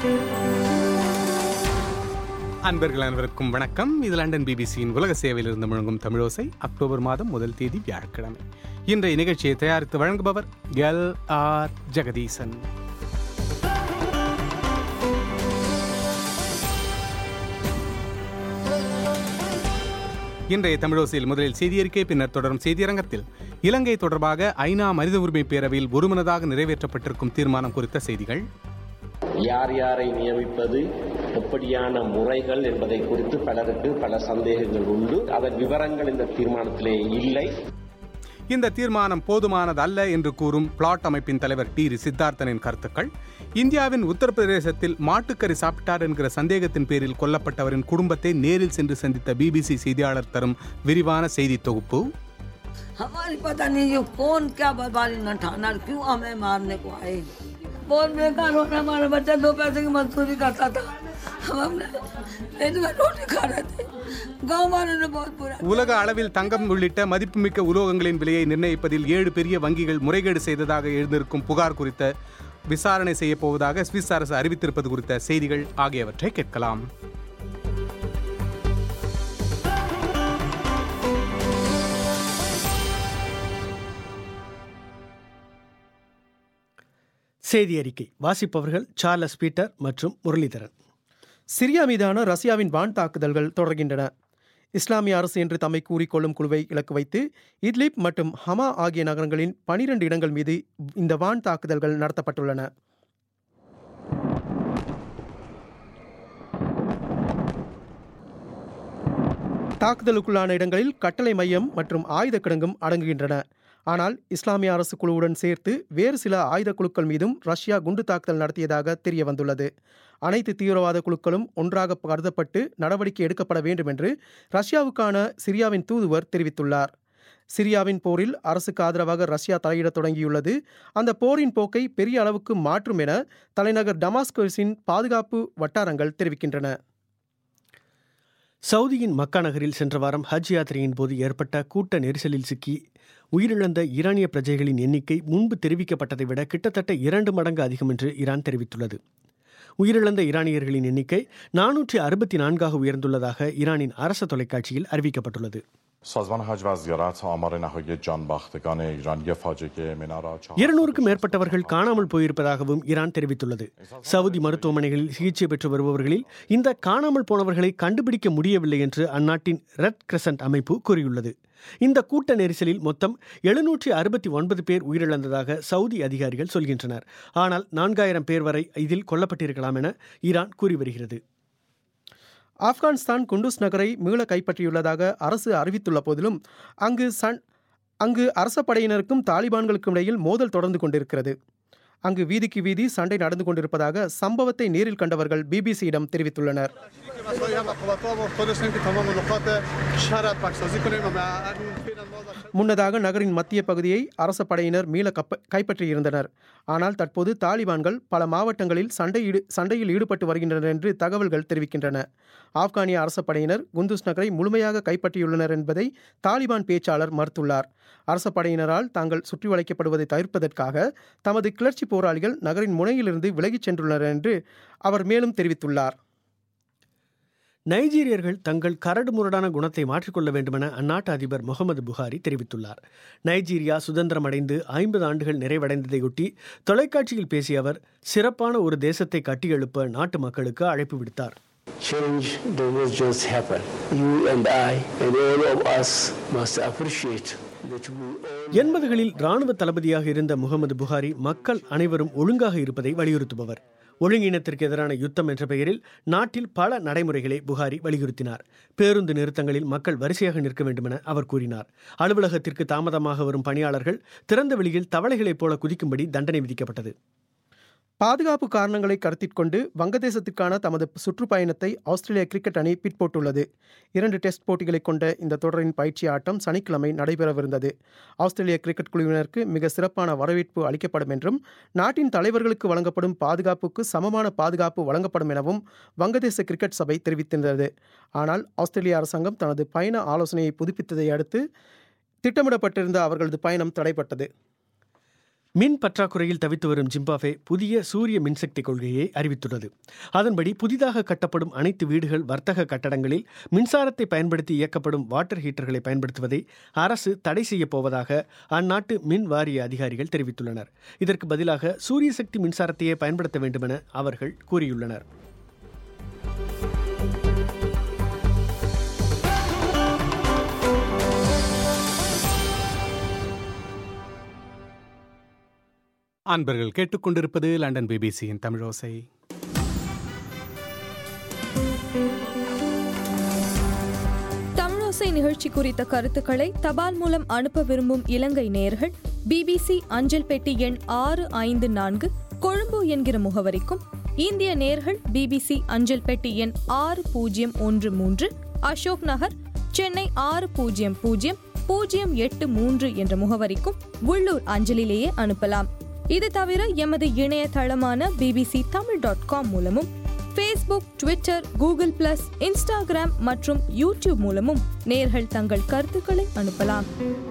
அன்பர்கள் அனைவருக்கும் வணக்கம் இது லண்டன் பிபிசியின் உலக சேவையிலிருந்து முழங்கும் தமிழோசை அக்டோபர் மாதம் முதல் தேதி வியாழக்கிழமை இன்றைய நிகழ்ச்சியை தயாரித்து வழங்குபவர் எல் ஆர் ஜெகதீசன் இன்றைய தமிழோசையில் முதலில் செய்தியறிக்கை பின்னர் தொடரும் செய்தியரங்கத்தில் இலங்கை தொடர்பாக ஐநா மனித உரிமை பேரவையில் ஒருமனதாக நிறைவேற்றப்பட்டிருக்கும் தீர்மானம் குறித்த செய்திகள் யார் யாரை நியமிப்பது எப்படியான முறைகள் என்பதை குறித்து பலருக்கு பல சந்தேகங்கள் உண்டு அதன் விவரங்கள் இந்த தீர்மானத்திலே இல்லை இந்த தீர்மானம் போதுமானதல்ல என்று கூறும் பிளாட் அமைப்பின் தலைவர் டி சித்தார்த்தனின் கருத்துக்கள் இந்தியாவின் உத்தரப்பிரதேசத்தில் மாட்டுக்கறி சாப்பிட்டார் என்கிற சந்தேகத்தின் பேரில் கொல்லப்பட்டவரின் குடும்பத்தை நேரில் சென்று சந்தித்த பிபிசி செய்தியாளர் தரும் விரிவான செய்தி தொகுப்பு हमारी पता नहीं ये कौन क्या बर्बादी न ठाना क्यों हमें मारने को आए बहुत बेकार हो रहा हमारा बच्चा दो पैसे की मजदूरी करता था हम अपने पेट में रोटी खा रहे थे गाँव वालों ने बहुत बुरा உலக அளவில் தங்கம் உள்ளிட்ட மதிப்புமிக்க உலோகங்களின் விலையை நிர்ணயிப்பதில் ஏழு பெரிய வங்கிகள் முறைகேடு செய்ததாக எழுந்திருக்கும் புகார் குறித்த விசாரணை செய்யப் போவதாக சுவிஸ் அரசு அறிவித்திருப்பது குறித்த செய்திகள் ஆகியவற்றை கேட்கலாம் செய்தி அறிக்கை வாசிப்பவர்கள் சார்லஸ் பீட்டர் மற்றும் முரளிதரன் சிரியா மீதான ரஷ்யாவின் வான் தாக்குதல்கள் தொடர்கின்றன இஸ்லாமிய அரசு என்று தம்மை கூறிக்கொள்ளும் குழுவை இலக்கு வைத்து இட்லிப் மற்றும் ஹமா ஆகிய நகரங்களின் பனிரெண்டு இடங்கள் மீது இந்த வான் தாக்குதல்கள் நடத்தப்பட்டுள்ளன தாக்குதலுக்குள்ளான இடங்களில் கட்டளை மையம் மற்றும் ஆயுத கிடங்கும் அடங்குகின்றன ஆனால் இஸ்லாமிய அரசு குழுவுடன் சேர்த்து வேறு சில ஆயுத குழுக்கள் மீதும் ரஷ்யா குண்டு தாக்குதல் நடத்தியதாக தெரிய வந்துள்ளது அனைத்து தீவிரவாத குழுக்களும் ஒன்றாக கருதப்பட்டு நடவடிக்கை எடுக்கப்பட வேண்டும் என்று ரஷ்யாவுக்கான சிரியாவின் தூதுவர் தெரிவித்துள்ளார் சிரியாவின் போரில் அரசுக்கு ஆதரவாக ரஷ்யா தலையிடத் தொடங்கியுள்ளது அந்த போரின் போக்கை பெரிய அளவுக்கு மாற்றும் என தலைநகர் டமாஸ்கஸின் பாதுகாப்பு வட்டாரங்கள் தெரிவிக்கின்றன சவுதியின் மக்கா நகரில் சென்ற வாரம் ஹஜ் யாத்திரையின் போது ஏற்பட்ட கூட்ட நெரிசலில் சிக்கி உயிரிழந்த ஈரானிய பிரஜைகளின் எண்ணிக்கை முன்பு தெரிவிக்கப்பட்டதை விட கிட்டத்தட்ட இரண்டு மடங்கு அதிகம் என்று ஈரான் தெரிவித்துள்ளது உயிரிழந்த ஈரானியர்களின் எண்ணிக்கை நானூற்றி அறுபத்தி நான்காக உயர்ந்துள்ளதாக ஈரானின் அரச தொலைக்காட்சியில் அறிவிக்கப்பட்டுள்ளது سازمان حج و زیارت آمار نهایی جانباختگان ایران یه فاجعه منا را چهار- இருநூறுக்கும் மேற்பட்டவர்கள் காணாமல் போயிருப்பதாகவும் ஈரான் தெரிவித்துள்ளது சவுதி மருத்துவமனைகளில் சிகிச்சை பெற்று வருபவர்களில் இந்த காணாமல் போனவர்களை கண்டுபிடிக்க முடியவில்லை என்று அந்நாட்டின் ரெட் கிரசன்ட் அமைப்பு கூறியுள்ளது இந்த கூட்ட நெரிசலில் மொத்தம் எழுநூற்றி அறுபத்தி ஒன்பது பேர் உயிரிழந்ததாக சவுதி அதிகாரிகள் சொல்கின்றனர் ஆனால் நான்காயிரம் பேர் வரை இதில் கொல்லப்பட்டிருக்கலாம் என ஈரான் கூறி வருகிறது ஆப்கானிஸ்தான் குண்டூஸ் நகரை மீள கைப்பற்றியுள்ளதாக அரசு அறிவித்துள்ள போதிலும் அங்கு சன் அங்கு அரச படையினருக்கும் தாலிபான்களுக்கும் இடையில் மோதல் தொடர்ந்து கொண்டிருக்கிறது அங்கு வீதிக்கு வீதி சண்டை நடந்து கொண்டிருப்பதாக சம்பவத்தை நேரில் கண்டவர்கள் பிபிசியிடம் தெரிவித்துள்ளனர் முன்னதாக நகரின் மத்திய பகுதியை அரச படையினர் மீள கப்ப கைப்பற்றியிருந்தனர் ஆனால் தற்போது தாலிபான்கள் பல மாவட்டங்களில் சண்டையீடு சண்டையில் ஈடுபட்டு வருகின்றனர் என்று தகவல்கள் தெரிவிக்கின்றன ஆப்கானிய அரச படையினர் குந்துஸ் நகரை முழுமையாக கைப்பற்றியுள்ளனர் என்பதை தாலிபான் பேச்சாளர் மறுத்துள்ளார் அரச படையினரால் தாங்கள் சுற்றி வளைக்கப்படுவதை தவிர்ப்பதற்காக தமது கிளர்ச்சி போராளிகள் நகரின் முனையிலிருந்து விலகிச் சென்றுள்ளனர் என்று அவர் மேலும் தெரிவித்துள்ளார் நைஜீரியர்கள் தங்கள் கரடுமுரடான குணத்தை மாற்றிக்கொள்ள வேண்டுமென அந்நாட்டு அதிபர் முகமது புகாரி தெரிவித்துள்ளார் நைஜீரியா சுதந்திரம் அடைந்து ஐம்பது ஆண்டுகள் நிறைவடைந்ததையொட்டி தொலைக்காட்சியில் பேசிய அவர் சிறப்பான ஒரு தேசத்தை கட்டியெழுப்ப நாட்டு மக்களுக்கு அழைப்பு விடுத்தார் Change does not just happen. You and I and all of us must appreciate that we all எண்பதுகளில் ராணுவ தளபதியாக இருந்த முகமது புகாரி மக்கள் அனைவரும் ஒழுங்காக இருப்பதை வலியுறுத்துபவர் ஒழுங்கினத்திற்கு எதிரான யுத்தம் என்ற பெயரில் நாட்டில் பல நடைமுறைகளை புகாரி வலியுறுத்தினார் பேருந்து நிறுத்தங்களில் மக்கள் வரிசையாக நிற்க வேண்டுமென அவர் கூறினார் அலுவலகத்திற்கு தாமதமாக வரும் பணியாளர்கள் திறந்த வெளியில் தவளைகளைப் போல குதிக்கும்படி தண்டனை விதிக்கப்பட்டது பாதுகாப்பு காரணங்களை கருத்தில் கொண்டு வங்கதேசத்திற்கான தமது சுற்றுப்பயணத்தை ஆஸ்திரேலிய கிரிக்கெட் அணி பிற்போட்டுள்ளது இரண்டு டெஸ்ட் போட்டிகளை கொண்ட இந்த தொடரின் பயிற்சி ஆட்டம் சனிக்கிழமை நடைபெறவிருந்தது ஆஸ்திரேலிய கிரிக்கெட் குழுவினருக்கு மிக சிறப்பான வரவேற்பு அளிக்கப்படும் என்றும் நாட்டின் தலைவர்களுக்கு வழங்கப்படும் பாதுகாப்புக்கு சமமான பாதுகாப்பு வழங்கப்படும் எனவும் வங்கதேச கிரிக்கெட் சபை தெரிவித்திருந்தது ஆனால் ஆஸ்திரேலிய அரசாங்கம் தனது பயண ஆலோசனையை புதுப்பித்ததை அடுத்து திட்டமிடப்பட்டிருந்த அவர்களது பயணம் தடைப்பட்டது மின் பற்றாக்குறையில் தவித்து வரும் ஜிம்பாப்வே புதிய சூரிய மின்சக்தி கொள்கையை அறிவித்துள்ளது அதன்படி புதிதாக கட்டப்படும் அனைத்து வீடுகள் வர்த்தக கட்டடங்களில் மின்சாரத்தை பயன்படுத்தி இயக்கப்படும் வாட்டர் ஹீட்டர்களை பயன்படுத்துவதை அரசு தடை செய்யப் போவதாக அந்நாட்டு மின் வாரிய அதிகாரிகள் தெரிவித்துள்ளனர் இதற்கு பதிலாக சூரிய சக்தி மின்சாரத்தையே பயன்படுத்த வேண்டுமென அவர்கள் கூறியுள்ளனர் அன்பர்கள் கேட்டுக்கொண்டிருப்பது லண்டன் பிபிசியின் தமிழோசை தமிழோசை நிகழ்ச்சி குறித்த கருத்துக்களை தபால் மூலம் அனுப்ப விரும்பும் இலங்கை நேயர்கள் பிபிசி அஞ்சல் பெட்டி எண் ஆறு ஐந்து நான்கு கொழும்பு என்கிற முகவரிக்கும் இந்திய நேர்கள் பிபிசி அஞ்சல் பெட்டி எண் ஆறு பூஜ்ஜியம் ஒன்று மூன்று அசோக் நகர் சென்னை ஆறு பூஜ்ஜியம் பூஜ்ஜியம் பூஜ்ஜியம் எட்டு மூன்று என்ற முகவரிக்கும் உள்ளூர் அஞ்சலிலேயே அனுப்பலாம் இது தவிர எமது இணையதளமான பிபிசி தமிழ் டாட் காம் மூலமும் Facebook Twitter Google plus Instagram மற்றும் யூடியூப் மூலமும் நேர்கள் தங்கள் கருத்துக்களை அனுப்பலாம்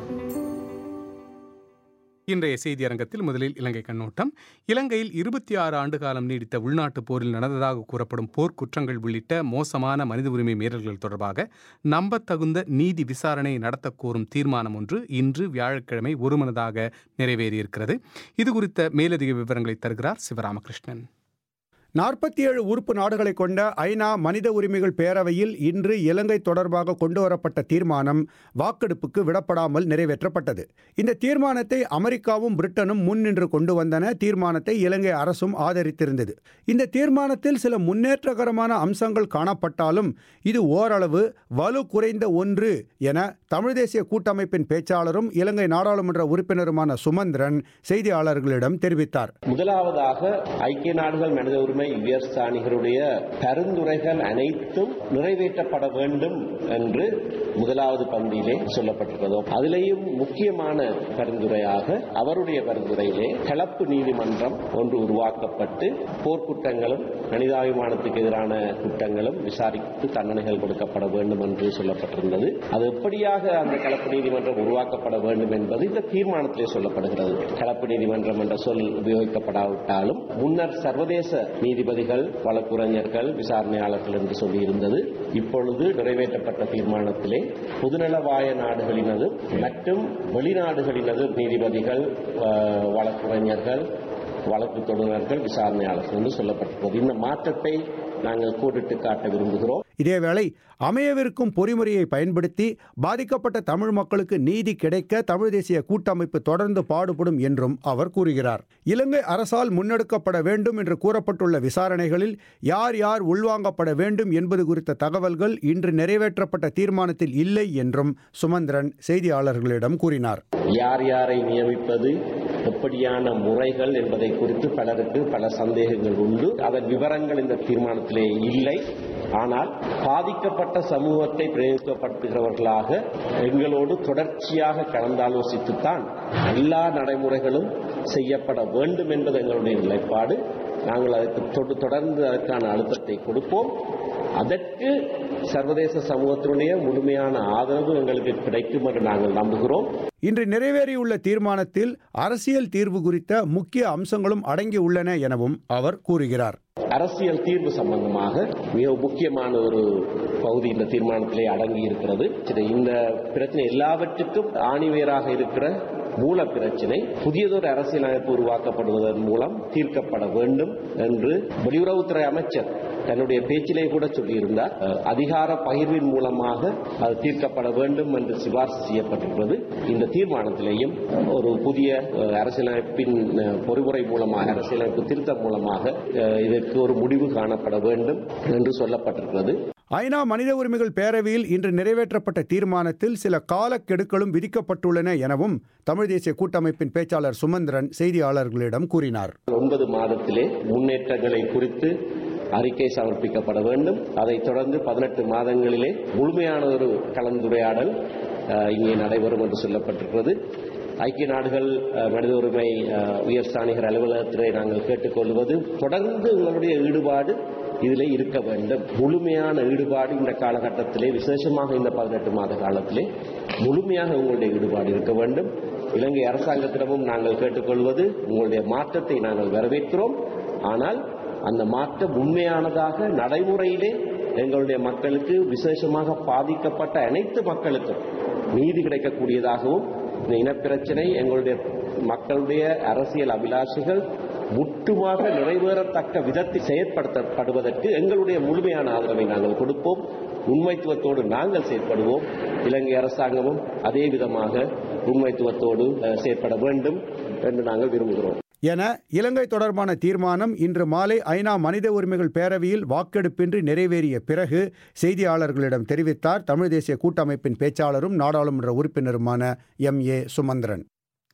இன்றைய செய்தி அரங்கத்தில் முதலில் இலங்கை கண்ணோட்டம் இலங்கையில் இருபத்தி ஆறு ஆண்டு காலம் நீடித்த உள்நாட்டுப் போரில் நடந்ததாக கூறப்படும் போர் குற்றங்கள் உள்ளிட்ட மோசமான மனித உரிமை மீறல்கள் தொடர்பாக நம்பத்தகுந்த நீதி விசாரணை நடத்தக் கோரும் தீர்மானம் ஒன்று இன்று வியாழக்கிழமை ஒருமனதாக நிறைவேறியிருக்கிறது இது குறித்த மேலதிக விவரங்களை தருகிறார் சிவராமகிருஷ்ணன் நாற்பத்தி ஏழு உறுப்பு நாடுகளை கொண்ட ஐநா மனித உரிமைகள் பேரவையில் இன்று இலங்கை தொடர்பாக கொண்டுவரப்பட்ட தீர்மானம் வாக்கெடுப்புக்கு விடப்படாமல் நிறைவேற்றப்பட்டது இந்த தீர்மானத்தை அமெரிக்காவும் பிரிட்டனும் முன்னின்று கொண்டு வந்தன தீர்மானத்தை இலங்கை அரசும் ஆதரித்திருந்தது இந்த தீர்மானத்தில் சில முன்னேற்றகரமான அம்சங்கள் காணப்பட்டாலும் இது ஓரளவு வலு குறைந்த ஒன்று என தமிழ் தேசிய கூட்டமைப்பின் பேச்சாளரும் இலங்கை நாடாளுமன்ற உறுப்பினருமான சுமந்திரன் செய்தியாளர்களிடம் தெரிவித்தார் முதலாவதாக ஐக்கிய நாடுகள் மனித உரிமை உயர்ஸ்தானிகளுடைய பரிந்துரைகள் அனைத்தும் நிறைவேற்றப்பட வேண்டும் என்று முதலாவது பந்தியிலே சொல்லப்பட்டிருக்கிறதோ அதிலேயும் முக்கியமான பரிந்துரையாக அவருடைய பரிந்துரையிலே கலப்பு நீதிமன்றம் ஒன்று உருவாக்கப்பட்டு போர்க்குற்றங்களும் மனிதாபிமானத்துக்கு எதிரான குற்றங்களும் விசாரித்து தண்டனைகள் கொடுக்கப்பட வேண்டும் என்று சொல்லப்பட்டிருந்தது அது எப்படியாக அந்த கலப்பு நீதிமன்றம் உருவாக்கப்பட வேண்டும் என்பது இந்த தீர்மானத்திலே சொல்லப்படுகிறது கலப்பு நீதிமன்றம் என்ற சொல் உபயோகிக்கப்படாவிட்டாலும் முன்னர் சர்வதேச நீதிபதிகள் வழக்குரைஞர்கள் விசாரணையாளர்கள் என்று சொல்லியிருந்தது இப்பொழுது நிறைவேற்றப்பட்ட தீர்மானத்திலே பொதுநலவாய நாடுகளினது மற்றும் வெளிநாடுகளினது நீதிபதிகள் அஹ், வழக்குரைஞர்கள் வழக்கு தொடுநர்கள் விசாரணையாளர்கள் என்று சொல்லப்பட்டிருக்கிறது இந்த மாற்றத்தை நாங்கள் கோடிட்டு காட்ட விரும்புகிறோம் இதேவேளை அமையவிருக்கும் பொறிமுறையை பயன்படுத்தி பாதிக்கப்பட்ட தமிழ் மக்களுக்கு நீதி கிடைக்க தமிழ் தேசிய கூட்டமைப்பு தொடர்ந்து பாடுபடும் என்றும் அவர் கூறுகிறார் இலங்கை அரசால் முன்னெடுக்கப்பட வேண்டும் என்று கூறப்பட்டுள்ள விசாரணைகளில் யார் யார் உள்வாங்கப்பட வேண்டும் என்பது குறித்த தகவல்கள் இன்று நிறைவேற்றப்பட்ட தீர்மானத்தில் இல்லை என்றும் சுமந்திரன் செய்தியாளர்களிடம் கூறினார் யார் யாரை நியமிப்பது எப்படியான முறைகள் என்பதை குறித்து பலருக்கு பல சந்தேகங்கள் உண்டு அதன் விவரங்கள் இந்த தீர்மானத்திலே இல்லை ஆனால் பாதிக்கப்பட்ட சமூகத்தை பிரதிநிதித்துவப்படுத்துகிறவர்களாக எங்களோடு தொடர்ச்சியாக கலந்தாலோசித்துத்தான் எல்லா நடைமுறைகளும் செய்யப்பட வேண்டும் என்பது எங்களுடைய நிலைப்பாடு நாங்கள் அதற்கு தொடு- தொடர்ந்து அதற்கான அழுத்தத்தை கொடுப்போம் அதற்கு சர்வதேச சமூகத்தினுடைய முழுமையான ஆதரவு எங்களுக்கு கிடைக்கும் என்று நாங்கள் நம்புகிறோம் இன்று நிறைவேறியுள்ள தீர்மானத்தில் அரசியல் தீர்வு குறித்த முக்கிய அம்சங்களும் அடங்கியுள்ளன எனவும் அவர் கூறுகிறார் அரசியல் தீர்வு சம்பந்தமாக மிக முக்கியமான ஒரு பகுதி இந்த தீர்மானத்திலே அடங்கி இருக்கிறது இது இந்த பிரச்சனை எல்லாவற்றுக்கும் ஆணிவேராக இருக்கிற மூல பிரச்சினை புதியதொரு அரசியல் அமைப்பு உருவாக்கப்படுவதன் மூலம் தீர்க்கப்பட வேண்டும் என்று வெளியுறவுத்துறை அமைச்சர் தன்னுடைய பேச்சிலே கூட சொல்லியிருந்தார் அஹ், அதிகார பகிர்வின் மூலமாக அது தீர்க்கப்பட வேண்டும் என்று சிபார்சு செய்யப்பட்டிருக்கிறது இந்த தீர்மானத்திலேயும் ஒரு புதிய அஹ், அரசியலமைப்பின் அஹ், பொறிமுறை மூலமாக அரசியலமைப்பு திருத்தம் மூலமாக அஹ், இதற்கு ஒரு முடிவு காணப்பட வேண்டும் என்று சொல்லப்பட்டிருக்கிறது ஐநா மனித உரிமைகள் பேரவையில் இன்று நிறைவேற்றப்பட்ட தீர்மானத்தில் சில காலக்கெடுக்களும் விதிக்கப்பட்டுள்ளன எனவும் தமிழ் தேசிய கூட்டமைப்பின் பேச்சாளர் சுமந்திரன் செய்தியாளர்களிடம் கூறினார் ஒன்பது மாதத்திலே முன்னேற்றங்களை குறித்து அறிக்கை சமர்ப்பிக்கப்பட வேண்டும் அதைத் தொடர்ந்து பதினெட்டு மாதங்களிலே முழுமையான ஒரு கலந்துரையாடல் அஹ், இங்கே நடைபெறும் என்று சொல்லப்பட்டிருக்கிறது ஐக்கிய நாடுகள் அஹ், மனித உரிமை அஹ், உயர் ஸ்தானிகர் அலுவலகத்திலே நாங்கள் கேட்டுக்கொள்வது தொடர்ந்து உங்களுடைய ஈடுபாடு இதிலே இருக்க வேண்டும் முழுமையான ஈடுபாடு இந்த காலகட்டத்திலே விசேஷமாக இந்த பதினெட்டு மாத காலத்திலே முழுமையாக உங்களுடைய ஈடுபாடு இருக்க வேண்டும் இலங்கை அரசாங்கத்திடமும் நாங்கள் கேட்டுக்கொள்வது உங்களுடைய மாற்றத்தை நாங்கள் வரவேற்கிறோம் ஆனால் அந்த மாற்றம் உண்மையானதாக நடைமுறையிலே எங்களுடைய மக்களுக்கு விசேஷமாக பாதிக்கப்பட்ட அனைத்து மக்களுக்கும் நீதி கிடைக்கக்கூடியதாகவும் இந்த இனப்பிரச்சனை எங்களுடைய மக்களுடைய அரசியல் அபிலாஷைகள் முற்றுமாக நிறைவேறத்தக்க விதத்தில் செயற்படுத்தப்படுவதற்கு எங்களுடைய முழுமையான ஆதரவை நாங்கள் கொடுப்போம் உண்மைத்துவத்தோடு நாங்கள் செயற்படுவோம் இலங்கை அரசாங்கமும் அதே விதமாக உண்மைத்துவத்தோடு அஹ், செயற்பட வேண்டும் என்று நாங்கள் விரும்புகிறோம் என இலங்கை தொடர்பான தீர்மானம் இன்று மாலை ஐநா மனித உரிமைகள் பேரவையில் வாக்கெடுப்பின்றி நிறைவேறிய பிறகு செய்தியாளர்களிடம் தெரிவித்தார் தமிழ் தேசிய கூட்டமைப்பின் பேச்சாளரும் நாடாளுமன்ற உறுப்பினருமான எம் ஏ சுமந்திரன்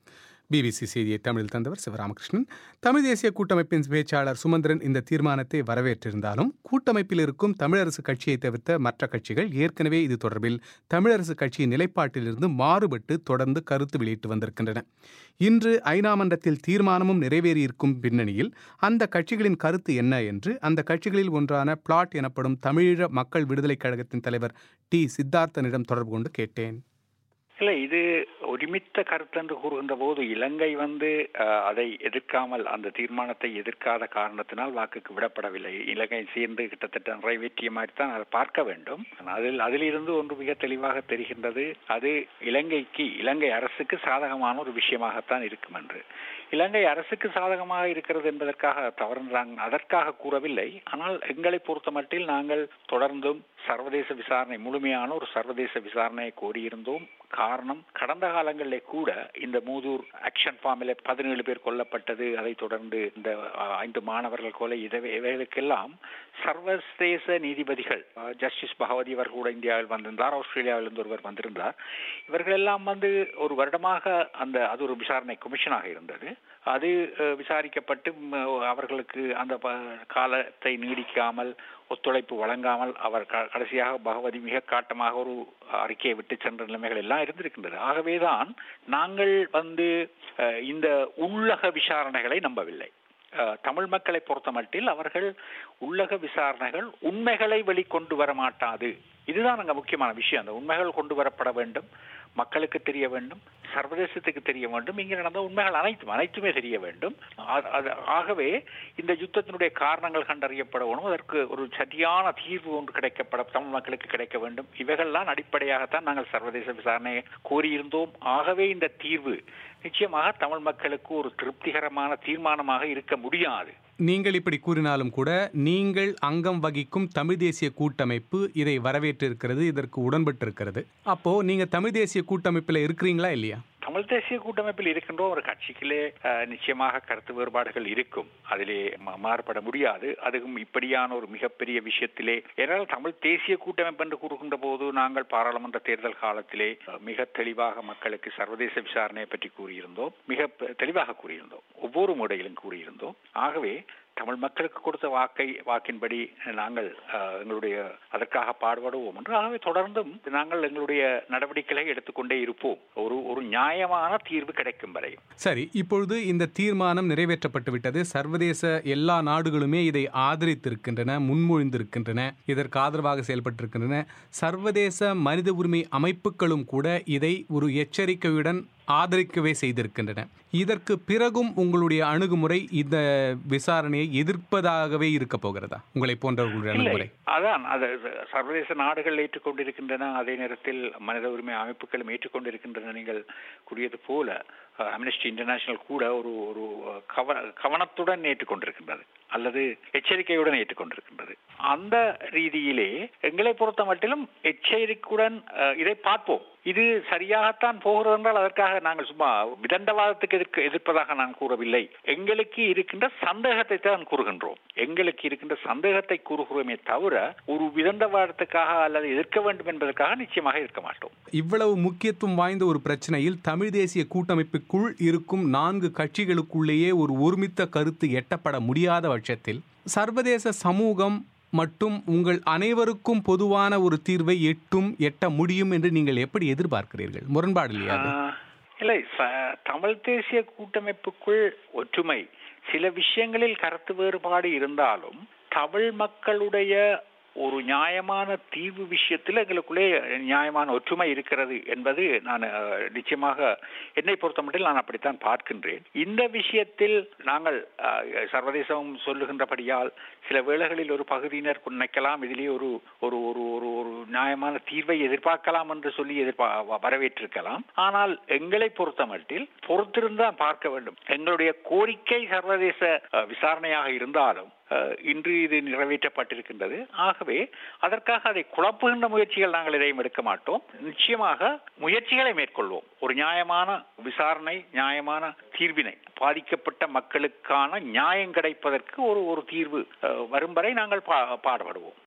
பிபிசி செய்தியை தமிழில் தந்தவர் சிவராமகிருஷ்ணன் தமிழ் தேசிய கூட்டமைப்பின் பேச்சாளர் சுமந்திரன் இந்த தீர்மானத்தை வரவேற்றிருந்தாலும் கூட்டமைப்பில் இருக்கும் தமிழரசு கட்சியை தவிர்த்த மற்ற கட்சிகள் ஏற்கனவே இது தொடர்பில் தமிழரசு கட்சியின் நிலைப்பாட்டிலிருந்து மாறுபட்டு தொடர்ந்து கருத்து வெளியிட்டு வந்திருக்கின்றன இன்று ஐநா மன்றத்தில் தீர்மானமும் நிறைவேறியிருக்கும் பின்னணியில் அந்த கட்சிகளின் கருத்து என்ன என்று அந்த கட்சிகளில் ஒன்றான பிளாட் எனப்படும் தமிழீழ மக்கள் விடுதலைக் கழகத்தின் தலைவர் டி சித்தார்த்தனிடம் தொடர்பு கொண்டு கேட்டேன் இல்லை இது ஒருமித்த கருத்து என்று கூறுகின்ற போது இலங்கை வந்து அஹ், அதை எதிர்க்காமல் அந்த தீர்மானத்தை எதிர்க்காத காரணத்தினால் வாக்குக்கு விடப்படவில்லை இலங்கை சேர்ந்து கிட்டத்தட்ட நிறைவேற்றிய மாதிரி தான் அதை பார்க்க வேண்டும் அதில் அதிலிருந்து ஒன்று மிக தெளிவாக தெரிகின்றது அது இலங்கைக்கு இலங்கை அரசுக்கு சாதகமான ஒரு விஷயமாகத்தான் இருக்கும் என்று இலங்கை அரசுக்கு சாதகமாக இருக்கிறது என்பதற்காக தவறு நாங்கள் அதற்காக கூறவில்லை ஆனால் எங்களை பொறுத்தமட்டில் நாங்கள் தொடர்ந்தும் சர்வதேச விசாரணை முழுமையான ஒரு சர்வதேச விசாரணையை கோரியிருந்தோம் காரணம் கடந்த காலங்களிலே கூட இந்த மூதூர் ஆக்ஷன் ஃபார்மில் பதினேழு பேர் கொல்லப்பட்டது அதைத் தொடர்ந்து இந்த அஹ், ஐந்து மாணவர்கள் கொலை இதை இவைகளுக்கெல்லாம் சர்வதேச நீதிபதிகள் அஹ், ஜஸ்டிஸ் பகவதி அவர் கூட இந்தியாவில் வந்திருந்தார் ஆஸ்திரேலியாவிலிருந்து ஒருவர் வந்திருந்தார் இவர்கள் எல்லாம் வந்து ஒரு வருடமாக அந்த அது ஒரு விசாரணை கமிஷனாக இருந்தது அது அஹ், விசாரிக்கப்பட்டு ம், அவர்களுக்கு அந்த ப- காலத்தை நீடிக்காமல் ஒத்துழைப்பு வழங்காமல் அவர் க- கடைசியாக பகவதி மிக காட்டமாக ஒரு அறிக்கையை விட்டு சென்ற நிலைமைகள் எல்லாம் இருந்திருக்கின்றது ஆகவேதான் நாங்கள் வந்து அஹ், இந்த உள்ளக விசாரணைகளை நம்பவில்லை அஹ், தமிழ் மக்களை பொறுத்தமட்டில் அவர்கள் உள்ளக விசாரணைகள் உண்மைகளை வெளிக்கொண்டு வர மாட்டாது இதுதான் அங்க முக்கியமான விஷயம் அந்த உண்மைகள் கொண்டு வரப்பட வேண்டும் மக்களுக்கு தெரிய வேண்டும் சர்வதேசத்துக்கு தெரிய வேண்டும் இங்கே நடந்த உண்மைகள் அனைத்தும் அனைத்துமே தெரிய வேண்டும் ஆ- அது- ஆகவே இந்த யுத்தத்தினுடைய காரணங்கள் கண்டறியப்பட வேணும் அதற்கு ஒரு சரியான தீர்வு ஒன்று கிடைக்கப்பட தமிழ் மக்களுக்கு கிடைக்க வேண்டும் இவைகள்லாம் அடிப்படையாகத்தான் நாங்கள் சர்வதேச விசாரணையை கோரியிருந்தோம் ஆகவே இந்த தீர்வு நிச்சயமாக தமிழ் மக்களுக்கு ஒரு திருப்திகரமான தீர்மானமாக இருக்க முடியாது நீங்கள் இப்படி கூறினாலும் கூட நீங்கள் அங்கம் வகிக்கும் தமிழ் தேசிய கூட்டமைப்பு இதை வரவேற்றிருக்கிறது இதற்கு உடன்பட்டிருக்கிறது அப்போ நீங்க தமிழ் தேசிய கூட்டமைப்பில் இருக்கிறீங்களா இல்லையா தமிழ் தேசிய கூட்டமைப்பில் இருக்கின்ற ஒரு கட்சிக்கிலே அஹ், நிச்சயமாக கருத்து வேறுபாடுகள் இருக்கும் அதிலே ம- மாறுபட முடியாது அதுவும் இப்படியான ஒரு மிகப்பெரிய விஷயத்திலே ஏனால் தமிழ் தேசிய கூட்டமைப்பு என்று கூறுகின்ற போது நாங்கள் பாராளுமன்ற தேர்தல் காலத்திலே அஹ், மிக தெளிவாக மக்களுக்கு சர்வதேச விசாரணையை பற்றி கூறியிருந்தோம் மிக பெ- தெளிவாக கூறியிருந்தோம் ஒவ்வொரு முறையிலும் கூறியிருந்தோம் ஆகவே தமிழ் மக்களுக்கு கொடுத்த வாக்கை வாக்கின்படி நாங்கள் அஹ், எங்களுடைய அதற்காக பாடுபடுவோம் என்று ஆகவே தொடர்ந்தும் நாங்கள் எங்களுடைய நடவடிக்கைகளை எடுத்துக்கொண்டே இருப்போம் ஒரு ஒரு நியாயமான தீர்வு கிடைக்கும் வரை சரி இப்பொழுது இந்த தீர்மானம் நிறைவேற்றப்பட்டு விட்டது சர்வதேச எல்லா நாடுகளுமே இதை ஆதரித்திருக்கின்றன முன்மொழிந்திருக்கின்றன இதற்கு ஆதரவாக செயல்பட்டிருக்கின்றன சர்வதேச மனித உரிமை அமைப்புகளும் கூட இதை ஒரு எச்சரிக்கையுடன் ஆதரிக்கவே செய்திருக்கின்றன இதற்கு பிறகும் உங்களுடைய அணுகுமுறை இந்த விசாரணையை எதிர்ப்பதாகவே இருக்க போகிறதா உங்களை போன்றவர்களுடைய இல்லை அணுகுமுறை அதான் அது சர்வதேச நாடுகள் ஏற்றுக்கொண்டிருக்கின்றன அதே நேரத்தில் மனித உரிமை அமைப்புகளும் ஏற்றுக்கொண்டிருக்கின்றன நீங்கள் கூறியது போல அம்னஸ்டி இன்டர்நேஷனல் கூட ஒரு ஒரு கவ கவனத்துடன் ஏற்றுக்கொண்டிருக்கின்றது அல்லது எச்சரிக்கையுடன் ஏற்றுக்கொண்டிருக்கின்றது அந்த ரீதியிலே எங்களை பொறுத்த மட்டிலும் எச்சரிக்கையுடன் அஹ், இதை பார்ப்போம் இது சரியாகத்தான் போகிறது என்றால் அதற்காக நாங்கள் சும்மா விதண்டவாதத்துக்கு எதிர்க்க எதிர்ப்பதாக நான் கூறவில்லை எங்களுக்கு இருக்கின்ற சந்தேகத்தை தான் கூறுகின்றோம் எங்களுக்கு இருக்கின்ற சந்தேகத்தை கூறுகிறோமே தவிர ஒரு விதண்டவாதத்துக்காக அல்லது எதிர்க்க வேண்டும் என்பதற்காக நிச்சயமாக இருக்க மாட்டோம் இவ்வளவு முக்கியத்துவம் வாய்ந்த ஒரு பிரச்சனையில் தமிழ் தேசிய கூட்டமைப்புக்குள் இருக்கும் நான்கு கட்சிகளுக்குள்ளேயே ஒரு ஒருமித்த கருத்து எட்டப்பட முடியாத பட்சத்தில் சர்வதேச சமூகம் மட்டும் உங்கள் அனைவருக்கும் பொதுவான ஒரு தீர்வை எட்டும் எட்ட முடியும் என்று நீங்கள் எப்படி எதிர்பார்க்கிறீர்கள் முரண்பாடு இல்லையா அது? ஆஹ், இல்லை ச- தமிழ் தேசிய கூட்டமைப்புக்குள் ஒற்றுமை சில விஷயங்களில் கருத்து வேறுபாடு இருந்தாலும் தமிழ் மக்களுடைய ஒரு நியாயமான தீர்வு விஷயத்தில் எங்களுக்குள்ளே நியாயமான ஒற்றுமை இருக்கிறது என்பது நான் அஹ், நிச்சயமாக என்னை பொறுத்தமட்டில் நான் அப்படித்தான் பார்க்கின்றேன் இந்த விஷயத்தில் நாங்கள் அஹ், சர்வதேசம் சொல்லுகின்றபடியால் சில வேளைகளில் ஒரு பகுதியினர் நினைக்கலாம் இதிலே ஒரு ஒரு ஒரு ஒரு ஒரு நியாயமான தீர்வை எதிர்பார்க்கலாம் என்று சொல்லி எதிர்பா வ- வரவேற்றிருக்கலாம் ஆனால் எங்களை பொறுத்தமட்டில் பொறுத்திருந்தான் பார்க்க வேண்டும் எங்களுடைய கோரிக்கை சர்வதேச அஹ், விசாரணையாக இருந்தாலும் அஹ், இன்று இது நிறைவேற்றப்பட்டிருக்கின்றது ஆகவே அதற்காக அதை குழப்புகின்ற முயற்சிகள் நாங்கள் எதையும் எடுக்க மாட்டோம் நிச்சயமாக முயற்சிகளை மேற்கொள்வோம் ஒரு நியாயமான விசாரணை நியாயமான தீர்வினை பாதிக்கப்பட்ட மக்களுக்கான நியாயம் கிடைப்பதற்கு ஒரு ஒரு தீர்வு அஹ், வரும் வரை நாங்கள் பா- பாடுபடுவோம்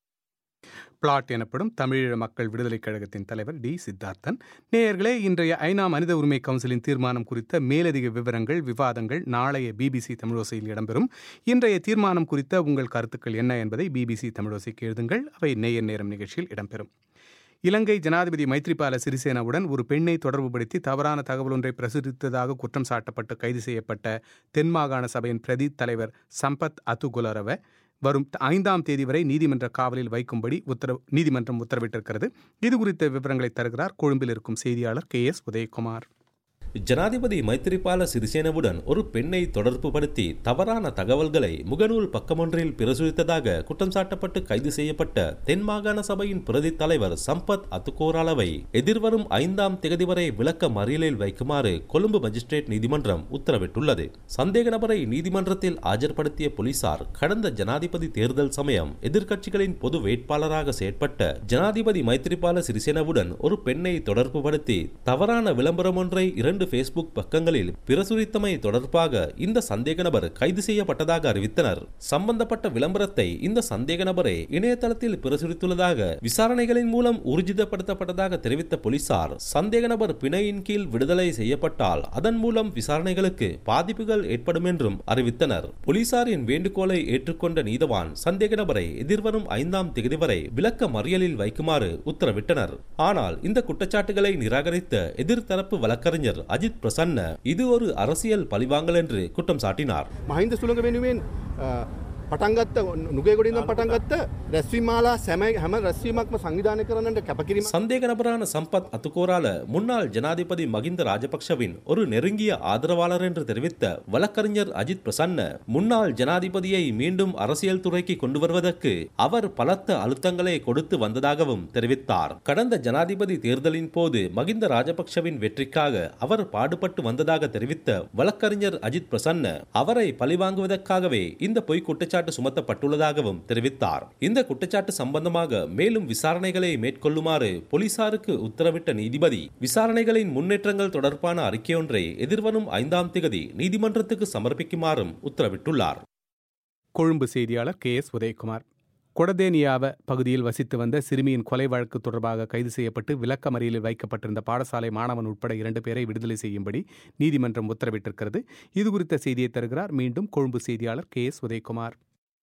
பிளாட் எனப்படும் தமிழீழ மக்கள் விடுதலைக் கழகத்தின் தலைவர் டி சித்தார்த்தன் நேயர்களே இன்றைய ஐநா மனித உரிமை கவுன்சிலின் தீர்மானம் குறித்த மேலதிக விவரங்கள் விவாதங்கள் நாளைய பிபிசி தமிழோசையில் இடம்பெறும் இன்றைய தீர்மானம் குறித்த உங்கள் கருத்துக்கள் என்ன என்பதை பிபிசி தமிழோசைக்கு எழுதுங்கள் அவை நேயர் நேரம் நிகழ்ச்சியில் இடம்பெறும் இலங்கை ஜனாதிபதி மைத்ரிபால சிறிசேனாவுடன் ஒரு பெண்ணை தொடர்புபடுத்தி தவறான தகவல் ஒன்றை பிரசுரித்ததாக குற்றம் சாட்டப்பட்டு கைது செய்யப்பட்ட தென் மாகாண சபையின் பிரதி தலைவர் சம்பத் அதுகுலரவ வரும் ஐந்தாம் தேதி வரை நீதிமன்ற காவலில் வைக்கும்படி உத்தரவு நீதிமன்றம் உத்தரவிட்டிருக்கிறது இது குறித்த விவரங்களை தருகிறார் கொழும்பில் இருக்கும் செய்தியாளர் கே எஸ் உதயகுமார் ஜனாதிபதி மைத்திரிபால சிறிசேனவுடன் ஒரு பெண்ணை தொடர்புபடுத்தி தவறான தகவல்களை முகநூல் பக்கமொன்றில் பிரசுரித்ததாக குற்றம் சாட்டப்பட்டு கைது செய்யப்பட்ட தென் மாகாண சபையின் பிரதி தலைவர் சம்பத் அத்துக்கோராலவை எதிர்வரும் ஐந்தாம் திகதி வரை விளக்க மறியலில் வைக்குமாறு கொழும்பு மஜிஸ்ட்ரேட் நீதிமன்றம் உத்தரவிட்டுள்ளது சந்தேக நபரை நீதிமன்றத்தில் ஆஜர்படுத்திய போலீசார் கடந்த ஜனாதிபதி தேர்தல் சமயம் எதிர்க்கட்சிகளின் பொது வேட்பாளராக செயற்பட்ட ஜனாதிபதி மைத்திரிபால சிறிசேனவுடன் ஒரு பெண்ணை தொடர்புபடுத்தி தவறான விளம்பரம் ஒன்றை இரண்டு ஃபேஸ்புக் பக்கங்களில் பிரசுரித்தமை தொடர்பாக இந்த சந்தேக நபர் கைது செய்யப்பட்டதாக அறிவித்தனர் சம்பந்தப்பட்ட விளம்பரத்தை இந்த சந்தேக நபரே இணையதளத்தில் பிரசுரித்துள்ளதாக விசாரணைகளின் மூலம் ஊர்ஜிதப்படுத்தப்பட்டதாக தெரிவித்த போலீசார் சந்தேக நபர் பிணையின் கீழ் விடுதலை செய்யப்பட்டால் அதன் மூலம் விசாரணைகளுக்கு பாதிப்புகள் ஏற்படும் என்றும் அறிவித்தனர் போலீசாரின் வேண்டுகோளை ஏற்றுக்கொண்ட நீதவான் சந்தேக நபரை எதிர்வரும் ஐந்தாம் தேதி வரை விளக்க மறியலில் வைக்குமாறு உத்தரவிட்டனர் ஆனால் இந்த குற்றச்சாட்டுகளை நிராகரித்த எதிர்த்தரப்பு வழக்கறிஞர் அஜித் பிரசன்ன இது ஒரு அரசியல் பழிவாங்கல் என்று குற்றம் சாட்டினார் මහින්ද සුළඟ වෙනුවෙන් පටන්ගත්ත නුගේගොඩින්දම් පටන්ගත්ත රැස්විමාලා සැම හැම රැස්වීමක්ම සංවිධානය කරන්නට කැපකිරීම சந்தேக நபரான சம்பத் அத்துக்கோரால முன்னாள் ஜனாதிபதி மகிந்த ராஜபக்ஷவின் ஒரு நெருங்கிய ஆதரவாளர் என்று தெரிவித்த வழக்கறிஞர் அஜித் பிரசன்ன முன்னாள் ஜனாதிபதியை மீண்டும் அரசியல் துறைக்கு கொண்டு வருவதற்கு அவர் பலத்த அழுத்தங்களை கொடுத்து வந்ததாகவும் தெரிவித்தார் கடந்த ஜனாதிபதி தேர்தலின் போது மகிந்த ராஜபக்ஷவின் வெற்றிக்காக அவர் பாடுபட்டு வந்ததாக தெரிவித்த வழக்கறிஞர் அஜித் பிரசன்ன அவரை பழிவாங்குவதற்காகவே இந்த பொய் குற்றச்சாட்டு சுமத்தப்பட்டுள்ளதாகவும் தெரிவித்தார் இந்த குற்றச்சாட்டு சம்பந்தமாக மேலும் விசாரணைகளை மேற்கொள்ளுமாறு போலீசாருக்கு உத்தரவிட்ட நீதிபதி விசாரணைகளின் முன்னேற்றங்கள் தொடர்பான அறிக்கையொன்றை எதிர்வரும் ஐந்தாம் திகதி நீதிமன்றத்துக்கு சமர்ப்பிக்குமாறும் உத்தரவிட்டுள்ளார் கொழும்பு செய்தியாளர் கே எஸ் உதயகுமார் கொடதேனியாவ பகுதியில் வசித்து வந்த சிறுமியின் கொலை வழக்கு தொடர்பாக கைது செய்யப்பட்டு விளக்க மறியலில் வைக்கப்பட்டிருந்த பாடசாலை மாணவன் உட்பட இரண்டு பேரை விடுதலை செய்யும்படி நீதிமன்றம் உத்தரவிட்டிருக்கிறது இது குறித்த செய்தியை தருகிறார் மீண்டும் கொழும்பு செய்தியாளர் கே எஸ் உதயகுமார்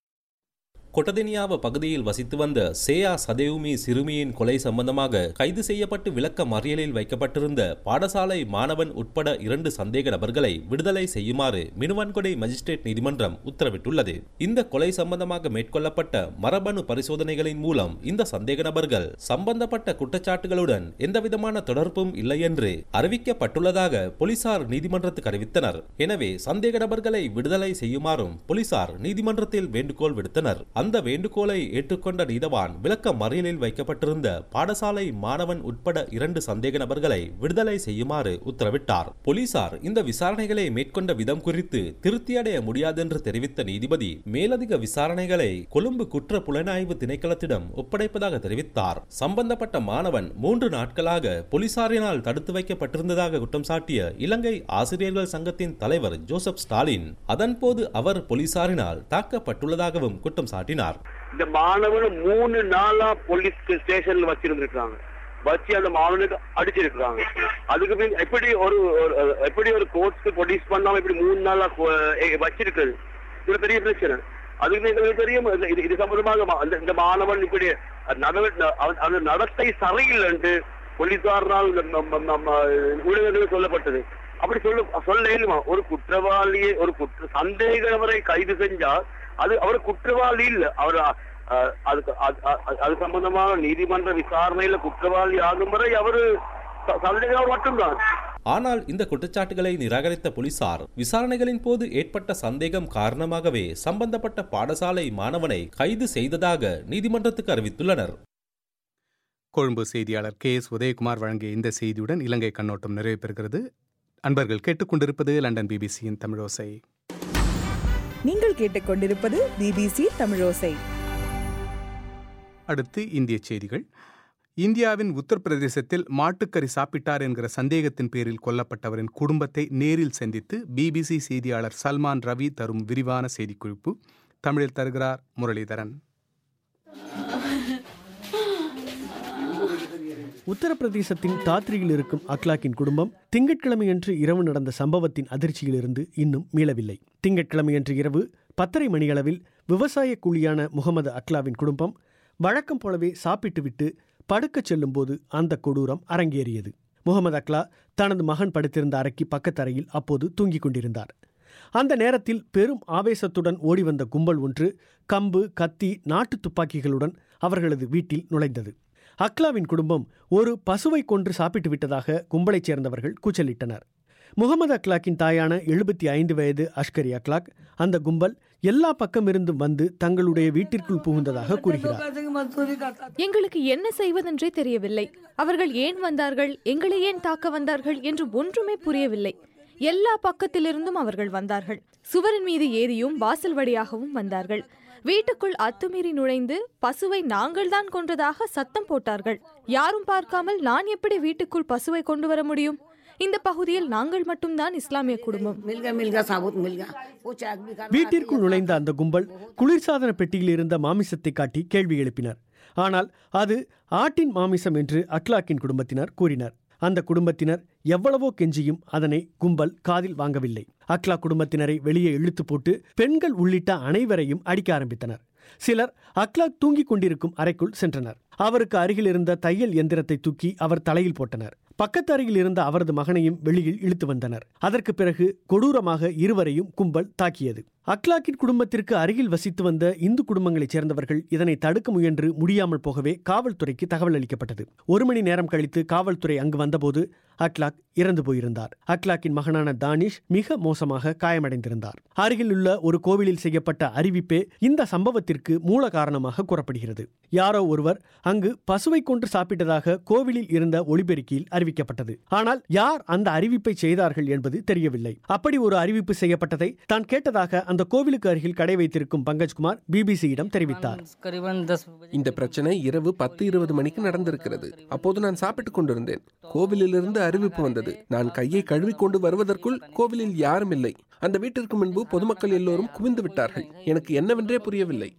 கொட்டதெனியாவ பகுதியில் வசித்து வந்த சேயா சதேவுமி சிறுமியின் கொலை சம்பந்தமாக கைது செய்யப்பட்டு விளக்க மறியலில் வைக்கப்பட்டிருந்த பாடசாலை மாணவன் உட்பட இரண்டு சந்தேக நபர்களை விடுதலை செய்யுமாறு மினுவன்கொடை மஜிஸ்ட்ரேட் நீதிமன்றம் உத்தரவிட்டுள்ளது இந்த கொலை சம்பந்தமாக மேற்கொள்ளப்பட்ட மரபணு பரிசோதனைகளின் மூலம் இந்த சந்தேக நபர்கள் சம்பந்தப்பட்ட குற்றச்சாட்டுகளுடன் எந்தவிதமான தொடர்பும் இல்லை என்று அறிவிக்கப்பட்டுள்ளதாக போலீசார் நீதிமன்றத்துக்கு அறிவித்தனர் எனவே சந்தேக நபர்களை விடுதலை செய்யுமாறும் போலீசார் நீதிமன்றத்தில் வேண்டுகோள் விடுத்தனர் அந்த வேண்டுகோளை ஏற்றுக்கொண்ட நீதவான் விளக்க மறியலில் வைக்கப்பட்டிருந்த பாடசாலை மாணவன் உட்பட இரண்டு சந்தேக நபர்களை விடுதலை செய்யுமாறு உத்தரவிட்டார் போலீசார் இந்த விசாரணைகளை மேற்கொண்ட விதம் குறித்து திருப்தியடைய முடியாதென்று தெரிவித்த நீதிபதி மேலதிக விசாரணைகளை கொழும்பு குற்ற புலனாய்வு திணைக்களத்திடம் ஒப்படைப்பதாக தெரிவித்தார் சம்பந்தப்பட்ட மாணவன் மூன்று நாட்களாக போலீசாரினால் தடுத்து வைக்கப்பட்டிருந்ததாக குற்றம் சாட்டிய இலங்கை ஆசிரியர்கள் சங்கத்தின் தலைவர் ஜோசப் ஸ்டாலின் அதன்போது அவர் போலீசாரினால் தாக்கப்பட்டுள்ளதாகவும் குற்றம் சாட்டினார் இந்த மாணவனை மூணு நாளா போலீஸ் ஸ்டேஷன்ல வச்சிருந்திருக்காங்க வச்சு அந்த மாணவனுக்கு அடிச்சிருக்காங்க அதுக்கு பின் எப்படி ஒரு ஒரு- எப்படி ஒரு கோர்ட்ஸ்க்கு ப்ரொடியூஸ் பண்ணாம இப்படி மூணு நாளா கொ- எ- வச்சிருக்கிறது இது பெரிய பிரச்சனை அதுக்கு எங்களுக்கு தெரியும் இது- இது- இது சம்பந்தமாக மா- அந்த- இந்த மாணவன் இப்படி நடவ- அவன் அந்த நடத்தை சரியில்லைன்ட்டு போலீசாரினால் நம்ம- நம்ம ஊடகங்கள் சொல்லப்பட்டது அப்படி சொல்ல சொல்ல இயலுமா ஒரு குற்றவாளியை ஒரு குற்ற சந்தேக நபரை கைது செஞ்சா அது அவர் குற்றவாளி இல்ல அவர் அஹ், அதுக்கு அது- அது- அது சம்பந்தமாக நீதிமன்ற விசாரணையில குற்றவாளி ஆகும் வரை அவரு ச- சந்தேகம் மட்டும்தான் ஆனால் இந்த குற்றச்சாட்டுகளை நிராகரித்த போலீசார் விசாரணைகளின் போது ஏற்பட்ட சந்தேகம் காரணமாகவே சம்பந்தப்பட்ட பாடசாலை மாணவனை கைது செய்ததாக நீதிமன்றத்துக்கு அறிவித்துள்ளனர் கொழும்பு செய்தியாளர் கே எஸ் உதயகுமார் வழங்கிய இந்த செய்தியுடன் இலங்கை கண்ணோட்டம் நிறைவு பெறுகிறது அன்பர்கள் கேட்டுக்கொண்டிருப்பது லண்டன் பிபிசியின் தமிழோசை நீங்கள் கேட்டுக்கொண்டிருப்பது பிபிசி தமிழோசை அடுத்து இந்திய செய்திகள் இந்தியாவின் உத்தரப்பிரதேசத்தில் மாட்டுக்கறி சாப்பிட்டார் என்கிற சந்தேகத்தின் பேரில் கொல்லப்பட்டவரின் குடும்பத்தை நேரில் சந்தித்து பிபிசி செய்தியாளர் சல்மான் ரவி தரும் விரிவான செய்திக்குறிப்பு தமிழில் தருகிறார் முரளிதரன் உத்தரப்பிரதேசத்தின் தாத்ரியில் இருக்கும் அக்லாக்கின் குடும்பம் திங்கட்கிழமையன்று இரவு நடந்த சம்பவத்தின் அதிர்ச்சியிலிருந்து இன்னும் மீளவில்லை திங்கட்கிழமையன்று இரவு பத்தரை மணியளவில் விவசாய கூலியான முகமது அக்லாவின் குடும்பம் வழக்கம் போலவே சாப்பிட்டுவிட்டு படுக்கச் செல்லும்போது அந்த கொடூரம் அரங்கேறியது முகமது அக்லா தனது மகன் படுத்திருந்த அறைக்கு பக்கத்தரையில் அப்போது தூங்கிக் கொண்டிருந்தார் அந்த நேரத்தில் பெரும் ஆவேசத்துடன் ஓடி வந்த கும்பல் ஒன்று கம்பு கத்தி நாட்டு துப்பாக்கிகளுடன் அவர்களது வீட்டில் நுழைந்தது அக்லாவின் குடும்பம் ஒரு பசுவை கொன்று சாப்பிட்டு விட்டதாக கும்பலைச் சேர்ந்தவர்கள் கூச்சலிட்டனர் முகமது அக்லாக்கின் தாயான எழுபத்தி ஐந்து வயது அஷ்கரி அக்லாக் அந்த கும்பல் எல்லா பக்கமிருந்தும் வந்து தங்களுடைய வீட்டிற்குள் புகுந்ததாக கூறுகிறார் पैसे की मजदूरी करता था எங்களுக்கு என்ன செய்வதென்றே தெரியவில்லை அவர்கள் ஏன் வந்தார்கள் எங்களை ஏன் தாக்க வந்தார்கள் என்று ஒன்றுமே புரியவில்லை எல்லா பக்கத்திலிருந்தும் அவர்கள் வந்தார்கள் சுவரின் மீது ஏறியும் வாசல் வழியாகவும் வந்தார்கள் வீட்டுக்குள் அத்துமீறி நுழைந்து பசுவை நாங்கள்தான் கொன்றதாக சத்தம் போட்டார்கள் யாரும் பார்க்காமல் நான் எப்படி வீட்டுக்குள் பசுவை கொண்டு வர முடியும் இந்த பகுதியில் நாங்கள் மட்டும்தான் இஸ்லாமிய குடும்பம் मिल गया मिल गया साबुत मिल गया वो चेक भी करना வீட்டிற்குள் நுழைந்த அந்த கும்பல் குளிர்சாதன பெட்டியில் இருந்த மாமிசத்தை காட்டி கேள்வி எழுப்பினர் ஆனால் அது ஆட்டின் மாமிசம் என்று அக்லாக்கின் குடும்பத்தினர் கூறினர் அந்த குடும்பத்தினர் எவ்வளவோ கெஞ்சியும் அதனை கும்பல் காதில் வாங்கவில்லை அக்லா குடும்பத்தினரை வெளியே இழுத்து போட்டு பெண்கள் உள்ளிட்ட அனைவரையும் அடிக்க ஆரம்பித்தனர் சிலர் அக்லாக் தூங்கிக் கொண்டிருக்கும் அறைக்குள் சென்றனர் அவருக்கு அருகில் இருந்த தையல் எந்திரத்தை தூக்கி அவர் தலையில் போட்டனர் பக்கத்து அருகில் இருந்த அவரது மகனையும் வெளியில் இழுத்து வந்தனர் அதற்கு பிறகு கொடூரமாக இருவரையும் கும்பல் தாக்கியது அக்லாக்கின் குடும்பத்திற்கு அருகில் வசித்து வந்த இந்து குடும்பங்களைச் சேர்ந்தவர்கள் இதனை தடுக்க முயன்று முடியாமல் போகவே காவல்துறைக்கு தகவல் அளிக்கப்பட்டது ஒரு மணி நேரம் கழித்து காவல்துறை அங்கு வந்தபோது அக்லாக் இறந்து போயிருந்தார் அக்லாக்கின் மகனான தானிஷ் மிக மோசமாக காயமடைந்திருந்தார் அருகில் உள்ள ஒரு கோவிலில் செய்யப்பட்ட அறிவிப்பே இந்த சம்பவத்திற்கு மூல காரணமாக கூறப்படுகிறது யாரோ ஒருவர் அங்கு பசுவை கொன்று சாப்பிட்டதாக கோவிலில் இருந்த ஒளிபெருக்கியில் அறிவிக்கப்பட்டது ஆனால் யார் அந்த அறிவிப்பை செய்தார்கள் என்பது தெரியவில்லை அப்படி ஒரு அறிவிப்பு செய்யப்பட்டதை தான் கேட்டதாக அந்த கோவிலுக்கு அருகில் கடை வைத்திருக்கும் பங்கஜ்குமார் பிபிசியிடம் தெரிவித்தார் இந்த பிரச்சனை இரவு பத்து இருபது மணிக்கு நடந்திருக்கிறது அப்போது நான் சாப்பிட்டுக் கொண்டிருந்தேன் கோவிலிலிருந்து அறிவிப்பு வந்தது நான் கையை கழுவிக்கொண்டு வருவதற்குள் கோவிலில் யாரும் இல்லை அந்த வீட்டிற்கு முன்பு பொதுமக்கள் எல்லோரும் குவிந்து விட்டார்கள் எனக்கு என்னவென்றே புரியவில்லை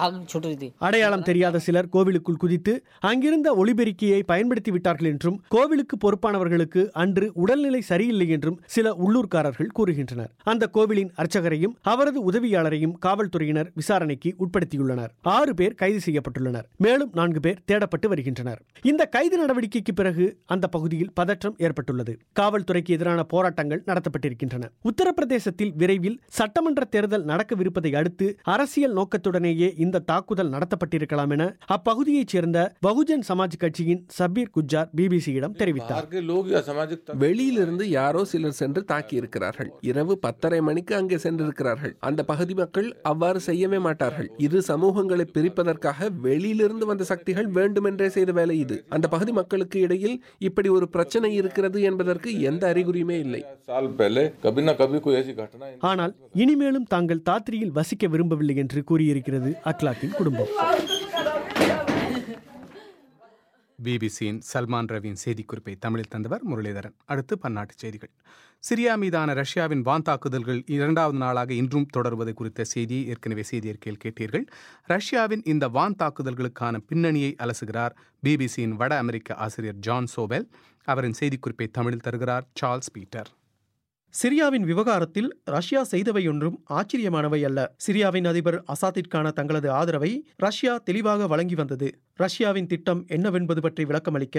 அடையாளம் தெரியாத சிலர் கோவிலுக்குள் குதித்து அங்கிருந்த ஒளிபெருக்கியை பயன்படுத்தி விட்டார்கள் என்றும் கோவிலுக்கு பொறுப்பானவர்களுக்கு அன்று உடல்நிலை சரியில்லை என்றும் சில உள்ளூர்காரர்கள் கூறுகின்றனர் அந்த கோவிலின் அர்ச்சகரையும் அவரது உதவியாளரையும் காவல்துறையினர் விசாரணைக்கு உட்படுத்தியுள்ளனர் ஆறு பேர் கைது செய்யப்பட்டுள்ளனர் மேலும் நான்கு பேர் தேடப்பட்டு வருகின்றனர் இந்த கைது நடவடிக்கைக்கு பிறகு அந்த பகுதியில் பதற்றம் ஏற்பட்டுள்ளது காவல்துறைக்கு எதிரான போராட்டங்கள் நடத்தப்பட்டிருக்கின்றன உத்தரப்பிரதேசத்தில் விரைவில் சட்டமன்ற தேர்தல் நடக்கவிருப்பதை அடுத்து அரசியல் நோக்கத்துடனேயே இந்த தாக்குதல் நடத்தப்பட்டிருக்கலாம் என அப்பகுதியைச் சேர்ந்த பகுஜன் சமாஜ் கட்சியின் சபீர் குஜார் பிபிசியிடம் தெரிவித்தார் வெளியிலிருந்து யாரோ சிலர் சென்று தாக்கி இருக்கிறார்கள் இரவு பத்தரை மணிக்கு அங்கே சென்றிருக்கிறார்கள் அந்த பகுதி மக்கள் அவ்வாறு செய்யவே மாட்டார்கள் இரு சமூகங்களை பிரிப்பதற்காக வெளியிலிருந்து வந்த சக்திகள் வேண்டுமென்றே செய்த வேலை இது அந்த பகுதி மக்களுக்கு இடையில் இப்படி ஒரு பிரச்சனை இருக்கிறது என்பதற்கு எந்த அறிகுறியுமே இல்லை ஆனால் இனிமேலும் தாங்கள் தாத்ரியில் வசிக்க விரும்பவில்லை என்று கூறியிருக்கிறது அக்லாக்கின் குடும்பம் பிபிசியின் சல்மான் ரவியின் செய்திக்குறிப்பை தமிழில் தந்தவர் முரளிதரன் அடுத்து பன்னாட்டுச் செய்திகள் சிரியா மீதான ரஷ்யாவின் வான் தாக்குதல்கள் இரண்டாவது நாளாக இன்றும் தொடர்வது குறித்த செய்தியை ஏற்கனவே செய்தியறிக்கையில் கேட்டீர்கள் ரஷ்யாவின் இந்த வான் தாக்குதல்களுக்கான பின்னணியை அலசுகிறார் பிபிசியின் வட அமெரிக்க ஆசிரியர் ஜான் சோபெல் அவரின் செய்திக்குறிப்பை தமிழில் தருகிறார் சார்ல்ஸ் பீட்டர் சிரியாவின் விவகாரத்தில் ரஷ்யா செய்தவை ஒன்றும் ஆச்சரியமானவை அல்ல சிரியாவின் அதிபர் அசாத்திற்கான தங்களது ஆதரவை ரஷ்யா தெளிவாக வழங்கி வந்தது ரஷ்யாவின் திட்டம் என்னவென்பது பற்றி விளக்கமளிக்க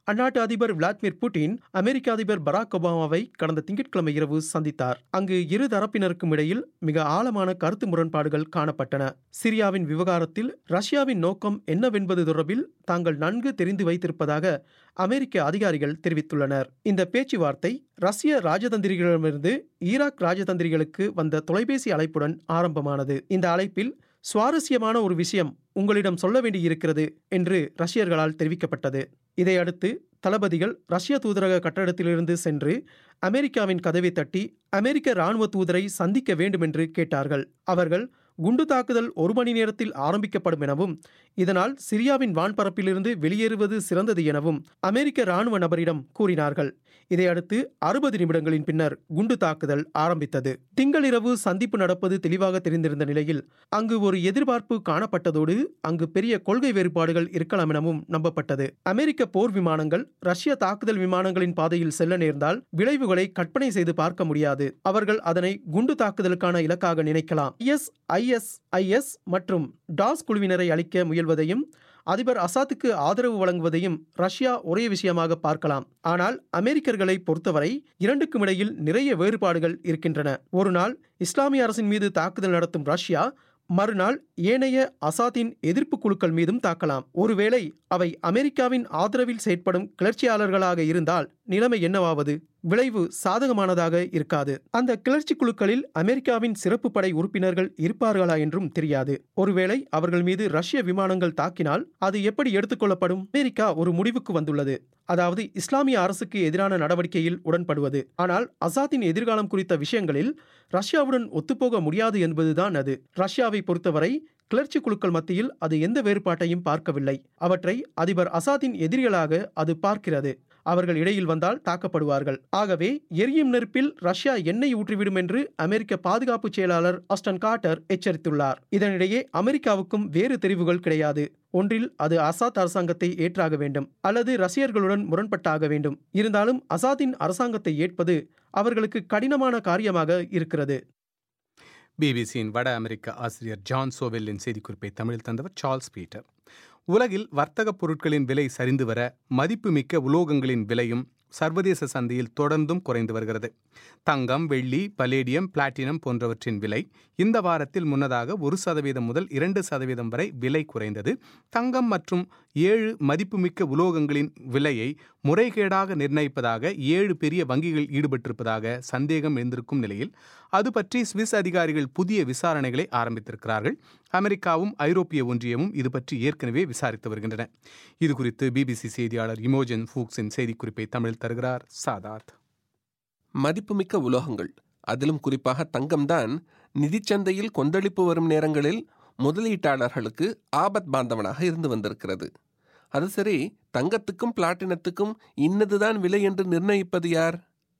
அந்நாட்டு அதிபர் விளாடிமிர் புட்டின் அமெரிக்க அதிபர் பராக் ஒபாமாவை கடந்த திங்கட்கிழமை இரவு சந்தித்தார் அங்கு இரு தரப்பினருக்கும் இடையில் மிக ஆழமான கருத்து முரண்பாடுகள் காணப்பட்டன சிரியாவின் விவகாரத்தில் ரஷ்யாவின் நோக்கம் என்னவென்பது தொடர்பில் தாங்கள் நன்கு தெரிந்து வைத்திருப்பதாக அமெரிக்க அதிகாரிகள் தெரிவித்துள்ளனர் இந்த பேச்சுவார்த்தை ரஷ்ய ராஜதந்திரிகளிடமிருந்து ஈராக் ராஜதந்திரிகளுக்கு வந்த தொலைபேசி அழைப்புடன் ஆரம்பமானது இந்த அழைப்பில் சுவாரஸ்யமான ஒரு விஷயம் உங்களிடம் சொல்ல வேண்டியிருக்கிறது என்று ரஷ்யர்களால் தெரிவிக்கப்பட்டது இதையடுத்து தளபதிகள் ரஷ்ய தூதரக கட்டடத்திலிருந்து சென்று அமெரிக்காவின் கதவை தட்டி அமெரிக்க இராணுவ தூதரை சந்திக்க வேண்டும் என்று கேட்டார்கள் அவர்கள் குண்டு தாக்குதல் ஒரு மணி நேரத்தில் ஆரம்பிக்கப்படும் எனவும் இதனால் சிரியாவின் வான்பரப்பிலிருந்து வெளியேறுவது சிறந்தது எனவும் அமெரிக்க இராணுவ நபரிடம் கூறினார்கள் இதையடுத்து அறுபது நிமிடங்களின் பின்னர் குண்டு தாக்குதல் ஆரம்பித்தது திங்களிரவு சந்திப்பு நடப்பது தெளிவாக தெரிந்திருந்த நிலையில் அங்கு ஒரு எதிர்பார்ப்பு காணப்பட்டதோடு அங்கு பெரிய கொள்கை வேறுபாடுகள் இருக்கலாம் எனவும் நம்பப்பட்டது அமெரிக்க போர் விமானங்கள் ரஷ்ய தாக்குதல் விமானங்களின் பாதையில் செல்ல நேர்ந்தால் விளைவுகளை கற்பனை செய்து பார்க்க முடியாது அவர்கள் அதனை குண்டு தாக்குதலுக்கான இலக்காக நினைக்கலாம் எஸ் ஐஎஸ்ஐஎஸ் மற்றும் டாஸ் குழுவினரை அளிக்க முயல்வதையும் அதிபர் அசாத்துக்கு ஆதரவு வழங்குவதையும் ரஷ்யா ஒரே விஷயமாக பார்க்கலாம் ஆனால் அமெரிக்கர்களை பொறுத்தவரை இரண்டுக்கும் இடையில் நிறைய வேறுபாடுகள் இருக்கின்றன ஒரு நாள் இஸ்லாமிய அரசின் மீது தாக்குதல் நடத்தும் ரஷ்யா மறுநாள் ஏனைய அசாத்தின் எதிர்ப்பு குழுக்கள் மீதும் தாக்கலாம் ஒருவேளை அவை அமெரிக்காவின் ஆதரவில் செயற்படும் கிளர்ச்சியாளர்களாக இருந்தால் நிலைமை என்னவாவது விளைவு சாதகமானதாக இருக்காது அந்த கிளர்ச்சி குழுக்களில் அமெரிக்காவின் சிறப்பு படை உறுப்பினர்கள் இருப்பார்களா என்றும் தெரியாது ஒருவேளை அவர்கள் மீது ரஷ்ய விமானங்கள் தாக்கினால் அது எப்படி எடுத்துக்கொள்ளப்படும் அமெரிக்கா ஒரு முடிவுக்கு வந்துள்ளது அதாவது இஸ்லாமிய அரசுக்கு எதிரான நடவடிக்கையில் உடன்படுவது ஆனால் அசாத்தின் எதிர்காலம் குறித்த விஷயங்களில் ரஷ்யாவுடன் ஒத்துப்போக முடியாது என்பதுதான் அது ரஷ்யாவை பொறுத்தவரை கிளர்ச்சி குழுக்கள் மத்தியில் அது எந்த வேறுபாட்டையும் பார்க்கவில்லை அவற்றை அதிபர் அசாத்தின் எதிரிகளாக அது பார்க்கிறது அவர்கள் இடையில் வந்தால் தாக்கப்படுவார்கள் ஆகவே எரியும் நெருப்பில் ரஷ்யா எண்ணெய் ஊற்றிவிடும் என்று அமெரிக்க பாதுகாப்பு செயலாளர் ஆஸ்டன் கார்ட்டர் எச்சரித்துள்ளார் இதனிடையே அமெரிக்காவுக்கும் வேறு தெரிவுகள் கிடையாது ஒன்றில் அது அசாத் அரசாங்கத்தை ஏற்றாக வேண்டும் அல்லது ரஷ்யர்களுடன் முரண்பட்டாக வேண்டும் இருந்தாலும் அசாத்தின் அரசாங்கத்தை ஏற்பது அவர்களுக்கு கடினமான காரியமாக இருக்கிறது பிபிசியின் வட அமெரிக்க ஆசிரியர் ஜான் சோவெல்லின் செய்திக்குறிப்பை தமிழில் தந்தவர் சார்ல்ஸ் பீட்டர் உலகில் வர்த்தகப் பொருட்களின் விலை சரிந்து வர மதிப்புமிக்க உலோகங்களின் விலையும் சர்வதேச சந்தையில் தொடர்ந்தும் குறைந்து வருகிறது தங்கம் வெள்ளி பலேடியம் பிளாட்டினம் போன்றவற்றின் விலை இந்த வாரத்தில் முன்னதாக ஒரு சதவீதம் முதல் இரண்டு சதவீதம் வரை விலை குறைந்தது தங்கம் மற்றும் ஏழு மதிப்புமிக்க உலோகங்களின் விலையை முறைகேடாக நிர்ணயிப்பதாக ஏழு பெரிய வங்கிகள் ஈடுபட்டிருப்பதாக சந்தேகம் எழுந்திருக்கும் நிலையில் அது பற்றி சுவிஸ் அதிகாரிகள் புதிய விசாரணைகளை ஆரம்பித்திருக்கிறார்கள் அமெரிக்காவும் ஐரோப்பிய ஒன்றியமும் இது பற்றி ஏற்கனவே விசாரித்து வருகின்றன இது குறித்து பிபிசி செய்தியாளர் இமோஜன் ஃபூக்ஸின் செய்திக்குறிப்பை தமிழில் தருகிறார் சாதாத் மதிப்புமிக்க உலோகங்கள் அதிலும் குறிப்பாக தங்கம்தான் நிதிச்சந்தையில் கொந்தளிப்பு வரும் நேரங்களில் முதலீட்டாளர்களுக்கு ஆபத் பாந்தவனாக இருந்து வந்திருக்கிறது அது சரி தங்கத்துக்கும் பிளாட்டினத்துக்கும் இன்னதுதான் விலை என்று நிர்ணயிப்பது யார்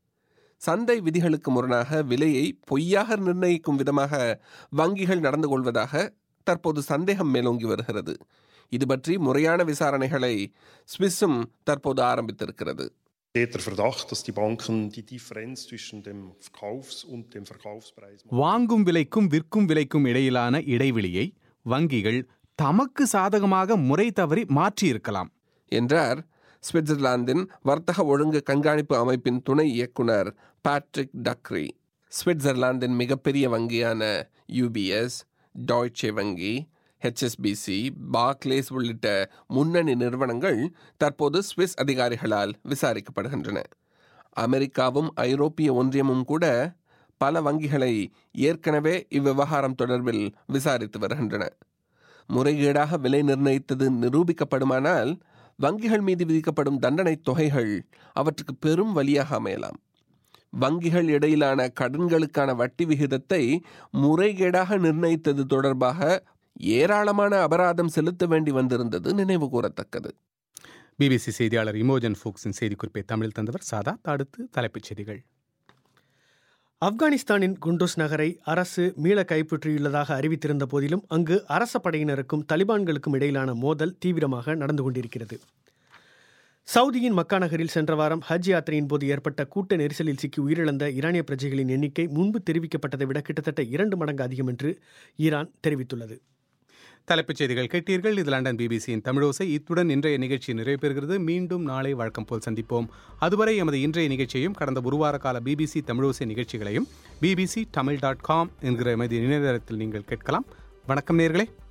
சந்தை விதிகளுக்கு முரணாக விலையை பொய்யாக நிர்ணயிக்கும் விதமாக வங்கிகள் நடந்து கொள்வதாக தற்போது சந்தேகம் மேலோங்கி வருகிறது இது பற்றி முறையான விசாரணைகளை ஸ்விஸும் தற்போது ஆரம்பித்திருக்கிறது der Verdacht, dass die Banken die Differenz zwischen dem Verkaufs- und dem Verkaufspreis வாங்கும் விலைக்கும் விற்கும் விலைக்கும் இடையிலான இடைவெளியை வங்கிகள் தமக்கு சாதகமாக முறை தவறி மாற்றியிருக்கலாம் என்றார் சுவிட்சர்லாந்தின் வர்த்தக ஒழுங்கு கண்காணிப்பு அமைப்பின் துணை இயக்குனர் பேட்ரிக் டக்ரி சுவிட்சர்லாந்தின் மிகப்பெரிய வங்கியான யூபிஎஸ் டாய்ச்சே வங்கி ஹெச்எஸ்பிசி பாக்லேஸ் உள்ளிட்ட முன்னணி நிறுவனங்கள் தற்போது சுவிஸ் அதிகாரிகளால் விசாரிக்கப்படுகின்றன அமெரிக்காவும் ஐரோப்பிய ஒன்றியமும் கூட பல வங்கிகளை ஏற்கனவே இவ்விவகாரம் தொடர்பில் விசாரித்து வருகின்றன முறைகேடாக விலை நிர்ணயித்தது நிரூபிக்கப்படுமானால் வங்கிகள் மீது விதிக்கப்படும் தண்டனை தொகைகள் அவற்றுக்கு பெரும் வழியாக அமையலாம் வங்கிகள் இடையிலான கடன்களுக்கான வட்டி விகிதத்தை முறைகேடாக நிர்ணயித்தது தொடர்பாக ஏராளமான அபராதம் செலுத்த வேண்டி வந்திருந்தது நினைவு கூறத்தக்கது பிபிசி செய்தியாளர் இமோஜன் ஃபோக்ஸின் செய்திக்குறிப்பை தமிழில் தந்தவர் சாதா அடுத்து தலைப்புச் செய்திகள் ஆப்கானிஸ்தானின் குண்டூஸ் நகரை அரசு மீள கைப்பற்றியுள்ளதாக அறிவித்திருந்த போதிலும் அங்கு அரச படையினருக்கும் தலிபான்களுக்கும் இடையிலான மோதல் தீவிரமாக நடந்து கொண்டிருக்கிறது சவுதியின் மக்கா நகரில் சென்ற வாரம் ஹஜ் யாத்திரையின் போது ஏற்பட்ட கூட்ட நெரிசலில் சிக்கி உயிரிழந்த ஈரானிய பிரஜைகளின் எண்ணிக்கை முன்பு தெரிவிக்கப்பட்டதை விட கிட்டத்தட்ட இரண்டு மடங்கு அதிகம் என்று ஈரான் தெரிவித்துள்ளது தலைப்புச் செய்திகள் கேட்டீர்கள் இது லண்டன் பிபிசியின் தமிழோசை இத்துடன் இன்றைய நிகழ்ச்சி நிறைவு பெறுகிறது மீண்டும் நாளை வழக்கம் போல் சந்திப்போம் அதுவரை எமது இன்றைய நிகழ்ச்சியையும் கடந்த ஒரு வார கால பிபிசி தமிழோசை நிகழ்ச்சிகளையும் பிபிசி தமிழ் டாட் காம் என்கிற எமது இணையதளத்தில் நீங்கள் கேட்கலாம் வணக்கம் நேர்களே